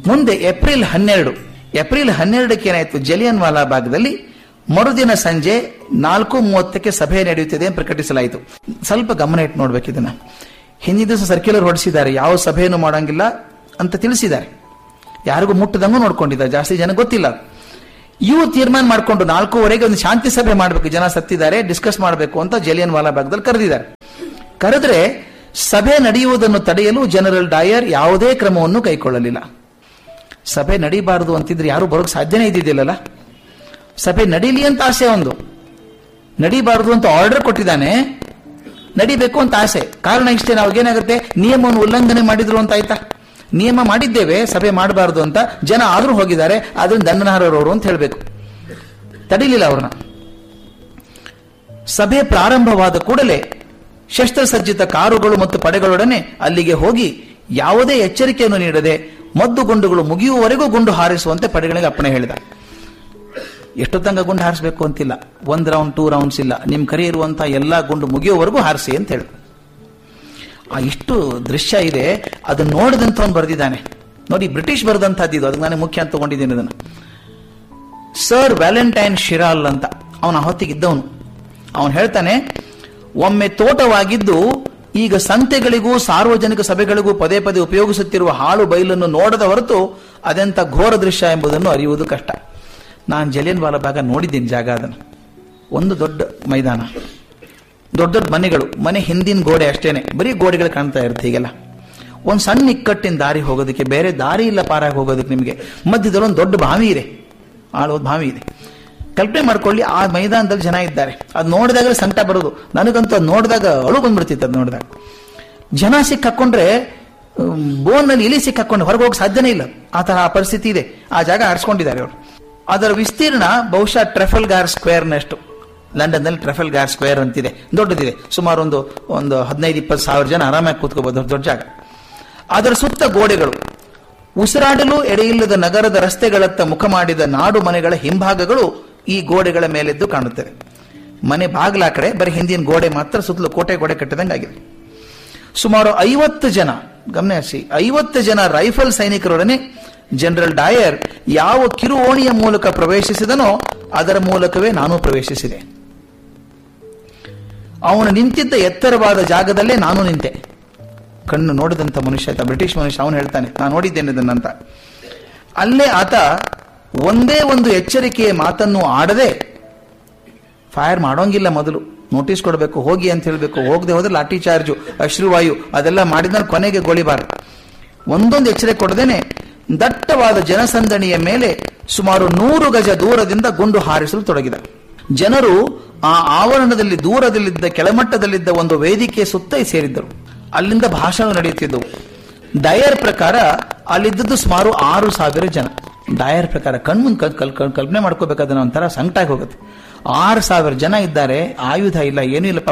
ಮುಂದೆ ಏಪ್ರಿಲ್ ಹನ್ನೆರಡು ಏಪ್ರಿಲ್ ಹನ್ನೆರಡಕ್ಕೆ ಏನಾಯ್ತು ಜಲಿಯನ್ ವಾಲಾ ಭಾಗದಲ್ಲಿ ಮರುದಿನ ಸಂಜೆ ನಾಲ್ಕು ಮೂವತ್ತಕ್ಕೆ ಸಭೆ ನಡೆಯುತ್ತಿದೆ ಅಂತ ಪ್ರಕಟಿಸಲಾಯಿತು ಸ್ವಲ್ಪ ಗಮನ ಇಟ್ಟು ನೋಡ್ಬೇಕು ಇದನ್ನ ಹಿಂದಿನ ದಿವಸ ಸರ್ಕ್ಯುಲರ್ ಹೊರಡಿಸಿದ್ದಾರೆ ಯಾವ ಸಭೆಯನ್ನು ಮಾಡಂಗಿಲ್ಲ ಅಂತ ತಿಳಿಸಿದ್ದಾರೆ ಯಾರಿಗೂ ಮುಟ್ಟದಂಗೂ ನೋಡ್ಕೊಂಡಿದ್ದಾರೆ ಜಾಸ್ತಿ ಜನ ಗೊತ್ತಿಲ್ಲ ಇವು ತೀರ್ಮಾನ ಮಾಡಿಕೊಂಡು ನಾಲ್ಕೂವರೆಗೆ ಒಂದು ಶಾಂತಿ ಸಭೆ ಮಾಡಬೇಕು ಜನ ಸತ್ತಿದ್ದಾರೆ ಡಿಸ್ಕಸ್ ಮಾಡಬೇಕು ಅಂತ ಜಲಿಯನ್ ವಾಲಾ ಭಾಗದಲ್ಲಿ ಕರೆದಿದ್ದಾರೆ ಕರೆದ್ರೆ ಸಭೆ ನಡೆಯುವುದನ್ನು ತಡೆಯಲು ಜನರಲ್ ಡಾಯರ್ ಯಾವುದೇ ಕ್ರಮವನ್ನು ಕೈಗೊಳ್ಳಲಿಲ್ಲ ಸಭೆ ನಡೀಬಾರದು ಅಂತಿದ್ರೆ ಯಾರು ಬರೋಕ್ ಸಾಧ್ಯನೇ ಇದ್ದಿದ್ದಿಲ್ಲಲ್ಲ ಸಭೆ ನಡೀಲಿ ಅಂತ ಆಸೆ ಒಂದು ನಡೀಬಾರದು ಅಂತ ಆರ್ಡರ್ ಕೊಟ್ಟಿದ್ದಾನೆ ನಡಿಬೇಕು ಅಂತ ಆಸೆ ಕಾರಣ ಇಷ್ಟೇ ನಾವು ಏನಾಗುತ್ತೆ ನಿಯಮವನ್ನು ಉಲ್ಲಂಘನೆ ಮಾಡಿದ್ರು ಅಂತ ಆಯ್ತಾ ನಿಯಮ ಮಾಡಿದ್ದೇವೆ ಸಭೆ ಮಾಡಬಾರದು ಅಂತ ಜನ ಆದ್ರೂ ಹೋಗಿದ್ದಾರೆ ಅದರಿಂದ ದಂಡನಾರವರು ಅಂತ ಹೇಳಬೇಕು ತಡಿಲಿಲ್ಲ ಅವ್ರನ್ನ ಸಭೆ ಪ್ರಾರಂಭವಾದ ಕೂಡಲೇ ಶಸ್ತ್ರಸಜ್ಜಿತ ಕಾರುಗಳು ಮತ್ತು ಪಡೆಗಳೊಡನೆ ಅಲ್ಲಿಗೆ ಹೋಗಿ ಯಾವುದೇ ಎಚ್ಚರಿಕೆಯನ್ನು ನೀಡದೆ ಮದ್ದು ಗುಂಡುಗಳು ಮುಗಿಯುವವರೆಗೂ ಗುಂಡು ಹಾರಿಸುವಂತೆ ಪಡೆಗಳಿಗೆ ಅಪ್ಪಣೆ ಹೇಳಿದ ಎಷ್ಟು ತನಕ ಗುಂಡು ಹಾರಿಸಬೇಕು ಅಂತಿಲ್ಲ ಒಂದ್ ರೌಂಡ್ ಟೂ ರೌಂಡ್ಸ್ ಇಲ್ಲ ನಿಮ್ ಕರೆ ಇರುವಂತಹ ಎಲ್ಲಾ ಗುಂಡು ಮುಗಿಯುವವರೆಗೂ ಹಾರಿಸಿ ಅಂತ ಹೇಳಿ ಆ ಇಷ್ಟು ದೃಶ್ಯ ಇದೆ ಅದನ್ನ ನೋಡಿದಂಥವನು ಬರೆದಿದ್ದಾನೆ ನೋಡಿ ಬ್ರಿಟಿಷ್ ಬರೆದಂತಹದ್ದು ಇದು ಅದಕ್ಕೆ ನಾನು ಮುಖ್ಯ ಅಂತ ತಗೊಂಡಿದ್ದೀನಿ ಅದನ್ನು ಸರ್ ವ್ಯಾಲೆಂಟೈನ್ ಶಿರಾಲ್ ಅಂತ ಅವನ ಹೊತ್ತಿಗಿದ್ದವನು ಅವನು ಹೇಳ್ತಾನೆ ಒಮ್ಮೆ ತೋಟವಾಗಿದ್ದು ಈಗ ಸಂತೆಗಳಿಗೂ ಸಾರ್ವಜನಿಕ ಸಭೆಗಳಿಗೂ ಪದೇ ಪದೇ ಉಪಯೋಗಿಸುತ್ತಿರುವ ಹಾಳು ಬೈಲನ್ನು ನೋಡದ ಹೊರತು ಅದೆಂತ ಘೋರ ದೃಶ್ಯ ಎಂಬುದನ್ನು ಅರಿಯುವುದು ಕಷ್ಟ ನಾನು ಜಲಿಯನ್ ವಾಲ ಭಾಗ ನೋಡಿದ್ದೀನಿ ಜಾಗ ಅದನ್ನು ಒಂದು ದೊಡ್ಡ ಮೈದಾನ ದೊಡ್ಡ ದೊಡ್ಡ ಮನೆಗಳು ಮನೆ ಹಿಂದಿನ ಗೋಡೆ ಅಷ್ಟೇನೆ ಬರೀ ಗೋಡೆಗಳು ಕಾಣ್ತಾ ಇರುತ್ತೆ ಹೀಗೆಲ್ಲ ಒಂದು ಸಣ್ಣ ಇಕ್ಕಟ್ಟಿನ ದಾರಿ ಹೋಗೋದಕ್ಕೆ ಬೇರೆ ದಾರಿ ಇಲ್ಲ ಪಾರಾಗಿ ಹೋಗೋದಕ್ಕೆ ನಿಮಗೆ ಮಧ್ಯದಲ್ಲಿ ಒಂದು ದೊಡ್ಡ ಬಾವಿ ಇದೆ ಆಳೋದು ಬಾವಿ ಇದೆ ಕಲ್ಪನೆ ಮಾಡ್ಕೊಳ್ಳಿ ಆ ಮೈದಾನದಲ್ಲಿ ಜನ ಇದ್ದಾರೆ ಅದು ನೋಡಿದಾಗ ಸಂಕಟ ಬರೋದು ನನಗಂತೂ ಅದು ನೋಡಿದಾಗ ಅಳು ಬಂದ್ಬಿಡ್ತಿತ್ತು ಅದು ನೋಡಿದಾಗ ಜನ ಸಿಕ್ಕಾಕೊಂಡ್ರೆ ಬೋನ್ನಲ್ಲಿ ಇಲಿ ಸಿಕ್ಕಾಕೊಂಡು ಹೊರಗೆ ಹೋಗಕ್ಕೆ ಸಾಧ್ಯನೇ ಇಲ್ಲ ಆ ತರ ಆ ಪರಿಸ್ಥಿತಿ ಇದೆ ಆ ಜಾಗ ಆರಿಸ್ಕೊಂಡಿದ್ದಾರೆ ಅವರು ಅದರ ವಿಸ್ತೀರ್ಣ ಬಹುಶಃ ಟ್ರೆಫಲ್ಗಾರ್ ಸ್ಕ್ವೇರ್ನಷ್ಟು ಲಂಡನ್ನಲ್ಲಿ ಟ್ರೆಫಲ್ಗಾರ್ ಸ್ಕ್ವೇರ್ ಅಂತಿದೆ ದೊಡ್ಡದಿದೆ ಸುಮಾರು ಒಂದು ಒಂದು ಹದಿನೈದು ಇಪ್ಪತ್ತು ಸಾವಿರ ಜನ ಆರಾಮಾಗಿ ಕೂತ್ಕೋಬಹುದು ದೊಡ್ಡ ದೊಡ್ಡ ಜಾಗ ಅದರ ಸುತ್ತ ಗೋಡೆಗಳು ಉಸಿರಾಡಲು ಎಡೆಯಿಲ್ಲದ ನಗರದ ರಸ್ತೆಗಳತ್ತ ಮುಖ ಮಾಡಿದ ನಾಡು ಮನೆಗಳ ಹಿಂಭಾಗಗಳು ಈ ಗೋಡೆಗಳ ಮೇಲೆದ್ದು ಕಾಣುತ್ತವೆ ಮನೆ ಬಾಗಿಲ ಕಡೆ ಬರೀ ಹಿಂದಿನ ಗೋಡೆ ಮಾತ್ರ ಸುತ್ತಲೂ ಕೋಟೆ ಗೋಡೆ ಕಟ್ಟಿದಂಗಾಗಿದೆ ಸುಮಾರು ಐವತ್ತು ಜನ ಗಮನಿಸಿ ಐವತ್ತು ಜನ ರೈಫಲ್ ಸೈನಿಕರೊಡನೆ ಜನರಲ್ ಡಾಯರ್ ಯಾವ ಕಿರು ಓಣಿಯ ಮೂಲಕ ಪ್ರವೇಶಿಸಿದನೋ ಅದರ ಮೂಲಕವೇ ನಾನು ಪ್ರವೇಶಿಸಿದೆ ಅವನು ನಿಂತಿದ್ದ ಎತ್ತರವಾದ ಜಾಗದಲ್ಲೇ ನಾನು ನಿಂತೆ ಕಣ್ಣು ನೋಡಿದಂತ ಮನುಷ್ಯ ಆತ ಬ್ರಿಟಿಷ್ ಮನುಷ್ಯ ಅವನು ಹೇಳ್ತಾನೆ ನಾನು ನೋಡಿದ್ದೇನೆ ಇದನ್ನಂತ ಅಲ್ಲೇ ಆತ ಒಂದೇ ಒಂದು ಎಚ್ಚರಿಕೆಯ ಮಾತನ್ನು ಆಡದೆ ಫೈರ್ ಮಾಡೋಂಗಿಲ್ಲ ಮೊದಲು ನೋಟಿಸ್ ಕೊಡಬೇಕು ಹೋಗಿ ಅಂತ ಹೇಳಬೇಕು ಹೋಗದೆ ಹೋದ್ರೆ ಲಾಠಿ ಚಾರ್ಜು ಅಶ್ರುವಾಯು ಅದೆಲ್ಲ ಮಾಡಿದ್ರೆ ಕೊನೆಗೆ ಗೋಳಿಬಾರ ಒಂದೊಂದು ಎಚ್ಚರಿಕೆ ಕೊಡದೇನೆ ದಟ್ಟವಾದ ಜನಸಂದಣಿಯ ಮೇಲೆ ಸುಮಾರು ನೂರು ಗಜ ದೂರದಿಂದ ಗುಂಡು ಹಾರಿಸಲು ತೊಡಗಿದ ಜನರು ಆ ಆವರಣದಲ್ಲಿ ದೂರದಲ್ಲಿದ್ದ ಕೆಳಮಟ್ಟದಲ್ಲಿದ್ದ ಒಂದು ವೇದಿಕೆ ಸುತ್ತ ಸೇರಿದ್ದರು ಅಲ್ಲಿಂದ ಭಾಷಣ ನಡೆಯುತ್ತಿದ್ದವು ಡಯರ್ ಪ್ರಕಾರ ಅಲ್ಲಿದ್ದದ್ದು ಸುಮಾರು ಆರು ಸಾವಿರ ಜನ ಡಯರ್ ಪ್ರಕಾರ ಕಣ್ಮುಂದ್ ಕಲ್ ಕಲ್ ಕಲ್ಪನೆ ಮಾಡ್ಕೋಬೇಕಾದ್ರೆ ಒಂಥರ ಸಂಕಟಾಗಿ ಹೋಗುತ್ತೆ ಆರು ಸಾವಿರ ಜನ ಇದ್ದಾರೆ ಆಯುಧ ಇಲ್ಲ ಏನೂ ಇಲ್ಲ